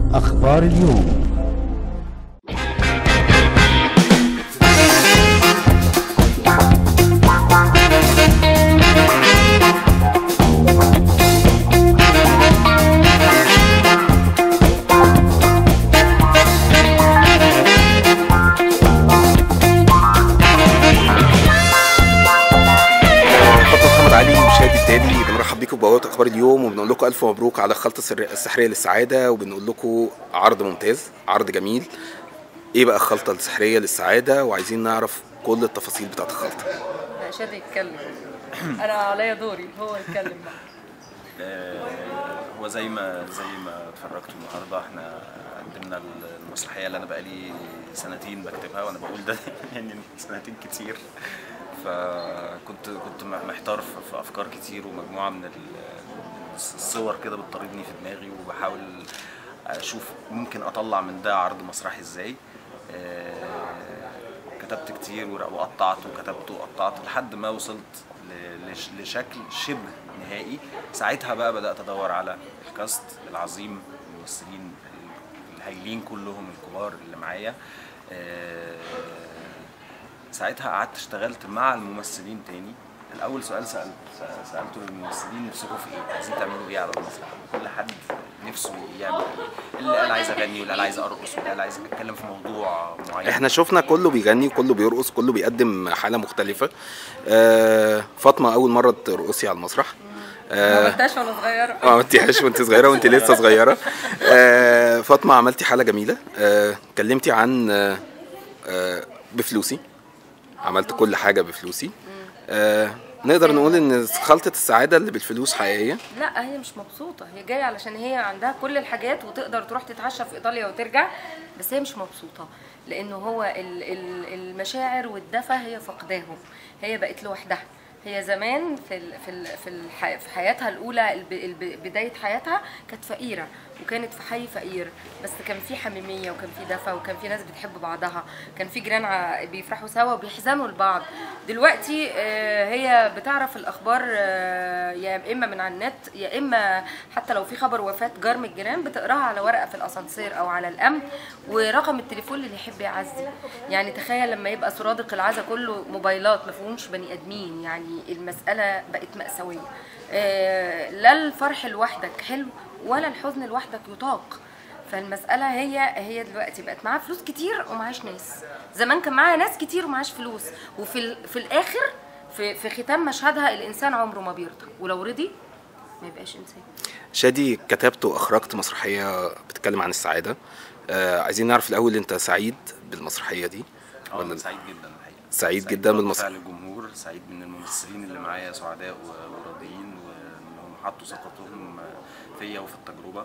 أخبار اليوم خط محمد علي مشاهدي التالي بنرحب بيكم ببوابه اخبار اليوم وبنقول لكم الف مبروك على الخلطه السر- السحريه للسعاده وبنقول لكم عرض ممتاز عرض جميل ايه بقى الخلطه السحريه للسعاده وعايزين نعرف كل التفاصيل بتاعت الخلطه لا شادي يتكلم انا عليا دوري هو يتكلم بقى آه، هو زي ما زي ما اتفرجتوا النهارده احنا قدمنا المسرحيه اللي انا بقالي سنتين بكتبها وانا بقول ده يعني سنتين كتير فكنت كنت محتار في- في افكار كتير ومجموعه من ال- الصور كده بتطاردني في دماغي وبحاول اشوف ممكن اطلع من ده عرض مسرحي ازاي آه، كتبت كتير ورق- وقطعت وكتبت وقطعت لحد ما وصلت ل- لش- لشكل شبه نهائي ساعتها بقى بدأت أدور على الكاست العظيم الممثلين الهايلين كلهم الكبار اللي معايا آه، ساعتها قعدت اشتغلت مع الممثلين تاني الاول سؤال سالت سالته للممثلين نفسكم في ايه عايزين تعملوا ايه على المسرح كل حد نفسه يعمل ايه اللي قال عايز اغني واللي قال عايز ارقص واللي قال عايز اتكلم في موضوع معين احنا شفنا كله بيغني وكله بيرقص كله بيقدم حاله مختلفه آه فاطمه اول مره ترقصي على المسرح ما آه عملتهاش وانا صغيره اه ما عملتيهاش وانت صغيره وانت لسه صغيره آه فاطمه عملتي حاله جميله آه كلمتي عن آه آه بفلوسي عملت كل حاجه بفلوسي آه نقدر نقول ان خلطه السعاده اللي بالفلوس حقيقيه لا هي مش مبسوطه هي جايه علشان هي عندها كل الحاجات وتقدر تروح تتعشى في ايطاليا وترجع بس هي مش مبسوطه لانه هو ال- ال- المشاعر والدفى هي فقداهم هي بقت لوحدها هي زمان في ال في ال في, الح في حياتها الاولى الب- الب- بدايه حياتها كانت فقيره وكانت في حي فقير بس كان في حميميه وكان في دفى وكان في ناس بتحب بعضها كان في جيران ع- بيفرحوا سوا وبيحزنوا لبعض دلوقتي آه، هي بتعرف الاخبار آه، يا اما من على النت يا اما حتى لو في خبر وفاه جار من الجيران بتقراها على ورقه في الاسانسير او على الامن ورقم التليفون اللي يحب يعزي يعني تخيل لما يبقى سرادق العزا كله موبايلات ما فيهمش بني ادمين يعني المساله بقت ماساويه آه، لا الفرح لوحدك حلو ولا الحزن لوحدك يطاق فالمسألة هي هي دلوقتي بقت معاها فلوس كتير ومعاش ناس زمان كان معاها ناس كتير ومعاش فلوس وفي ال- في الآخر في في ختام مشهدها الإنسان عمره ما بيرضى ولو رضي ما يبقاش إنسان شادي كتبت واخرجت مسرحيه بتتكلم عن السعاده آه عايزين نعرف الاول انت سعيد بالمسرحيه دي اه ولا أنا سعيد جدا الحقيقه سعيد جدا برد بالمسرح. فعل الجمهور سعيد من الممثلين اللي معايا سعداء و- وراضيين وانهم حطوا ثقتهم فيا وفي التجربه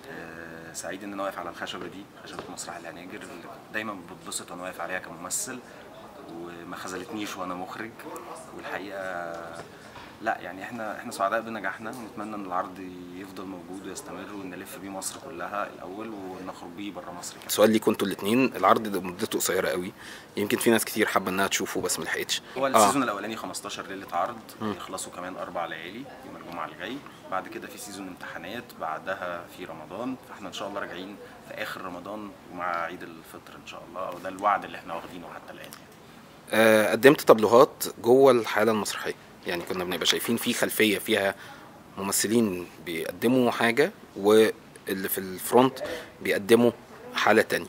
آه، سعيد ان انا واقف على الخشبه دي خشبه مسرح الهناجر اللي دايما بتبسط وانا واقف عليها كممثل وما خذلتنيش وانا مخرج والحقيقه لا يعني احنا احنا سعداء بنجاحنا ونتمنى ان العرض يفضل موجود ويستمر ونلف بيه مصر كلها الاول ونخرج بيه بره مصر كمان سؤال ليكوا انتوا الاثنين العرض ده مدته قصيره قوي يمكن في ناس كتير حابه انها تشوفه بس ما لحقتش هو آه. السيزون الاولاني 15 ليله عرض يخلصوا كمان اربع ليالي يوم الجمعه الجاي بعد كده في سيزون امتحانات بعدها في رمضان فاحنا ان شاء الله راجعين في اخر رمضان ومع عيد الفطر ان شاء الله او ده الوعد اللي احنا واخدينه حتى الان يعني. آه قدمت طبلوهات جوه الحاله المسرحيه يعني كنا بنبقى شايفين في خلفيه فيها ممثلين بيقدموا حاجه واللي في الفرونت بيقدموا حاله تانية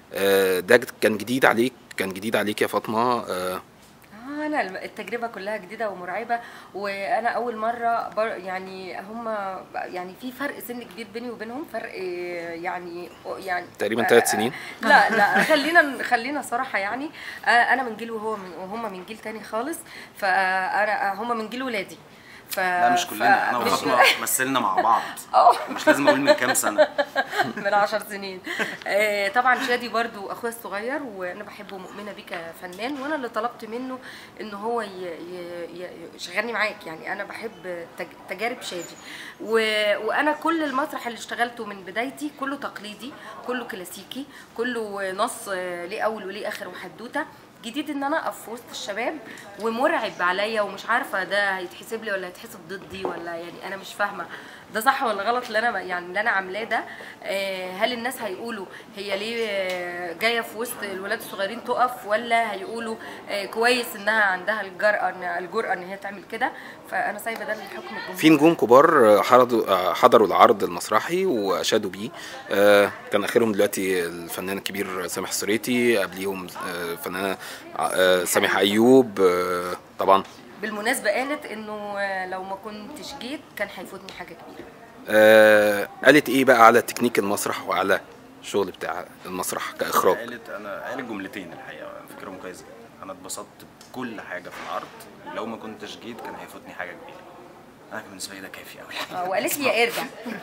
آه ده كان جديد عليك كان جديد عليك يا فاطمه آه آه لا الم- التجربة كلها جديدة ومرعبة وأنا أول مرة بر يعني هم يعني في فرق سن كبير بيني وبينهم فرق آه، يعني يعني تقريباً آه، ثلاث سنين. لا لا خلينا خلينا صراحة يعني آه، أنا من جيل وهو من وهم من جيل تاني خالص فأنا هم من جيل ولادي ف لا مش كلنا انا ف- مش- وفاطمه مثلنا مع بعض اه مش لازم اقول من كام سنه من عشر سنين آه، طبعا شادي برضو اخويا الصغير وانا بحبه ومؤمنه بيه كفنان وانا اللي طلبت منه ان هو ي- ي- ي- يشغلني معاك يعني انا بحب تج- تجارب شادي و- وانا كل المسرح اللي اشتغلته من بدايتي كله تقليدي كله كلاسيكي كله نص آه، ليه اول وليه اخر وحدوته جديد ان انا اقف في وسط الشباب ومرعب عليا ومش عارفه ده هيتحسب لي ولا هيتحسب ضدي ولا يعني انا مش فاهمه ده صح ولا غلط اللي انا يعني اللي انا عاملاه ده آه، هل الناس هيقولوا هي ليه آه، جايه في وسط الولاد الصغيرين تقف ولا هيقولوا آه، كويس انها عندها الجرأه إن- الجرأه ان هي تعمل كده فانا سايبه ده للحكم الجمهوري في نجوم كبار حضروا حضروا العرض المسرحي واشادوا بيه آه، كان اخرهم دلوقتي الفنان الكبير سامح السريتي قبليهم آه، الفنانه آه، سامح ايوب آه، طبعا بالمناسبه قالت انه آه، لو ما كنتش جيت كان هيفوتني حاجه كبيره آه، قالت ايه بقى على تكنيك المسرح وعلى الشغل بتاع المسرح كاخراج قالت انا قالت جملتين الحقيقه أنا فاكرهم كويس جدا انا اتبسطت بكل حاجه في العرض لو ما كنتش جيت كان هيفوتني حاجه كبيره انا كان بالنسبه لي ده كافي قوي آه، وقالت لي يا ارجع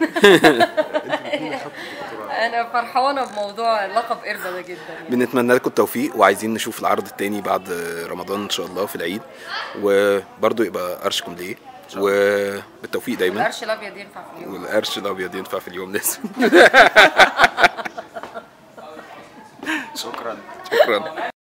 انا فرحانه بموضوع لقب قرده ده جدا يعني. بنتمنى لكم التوفيق وعايزين نشوف العرض التاني بعد رمضان ان شاء الله في العيد وبرضه يبقى قرشكم ليه وبالتوفيق دايما القرش الابيض ينفع في اليوم والقرش الابيض ينفع في اليوم الاسود شكرا شكرا